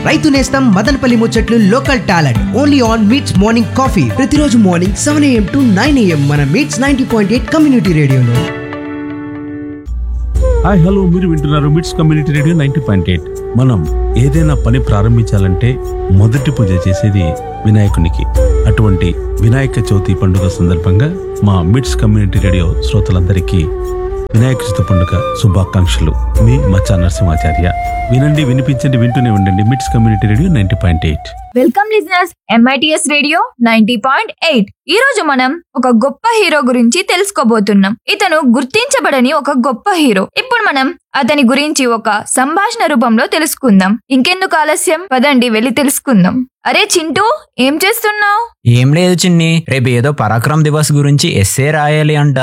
రైతు నేస్తం మదనపల్లి ముచ్చట్లు local talent only on MITS morning coffee ప్రతిరోజు morning seven AM to nine AM మన MITS ninety point eight community రేడియోలో హాయ్ హలో మీరు వింటున్నారు MITS community radio ninety point eight మనం ఏదైనా పని ప్రారంభించాలంటే మొదటి పూజ చేసేది వినాయకునికి అటువంటి వినాయక చవితి పండుగ సందర్భంగా మా మిట్స్ కమ్యూనిటీ రేడియో శ్రోతలందరికీ వినాయక చవితి పండుగ శుభాకాంక్షలు మీ మచ్చా నరసింహాచార్య వినండి వినిపించండి వింటూనే ఉండండి MITS community radio ninety point eight welcome listeners MITS radio ninety point eight ఈ రోజు మనం ఒక గొప్ప హీరో గురించి తెలుసుకోబోతున్నాం ఇతను గుర్తించబడని ఒక గొప్ప హీరో ఇప్పుడు మనం అతని గురించి ఒక సంభాషణ రూపంలో తెలుసుకుందాం ఇంకెందుకు ఆలస్యం పదండి వెళ్ళి తెలుసుకుందాం అరే చింటూ ఏం చేస్తున్నావు ఏం లేదు చిన్ని రేపు ఏదో పరాక్రమ్ దివస్ గురించి ఎస్సే రాయాలి అంట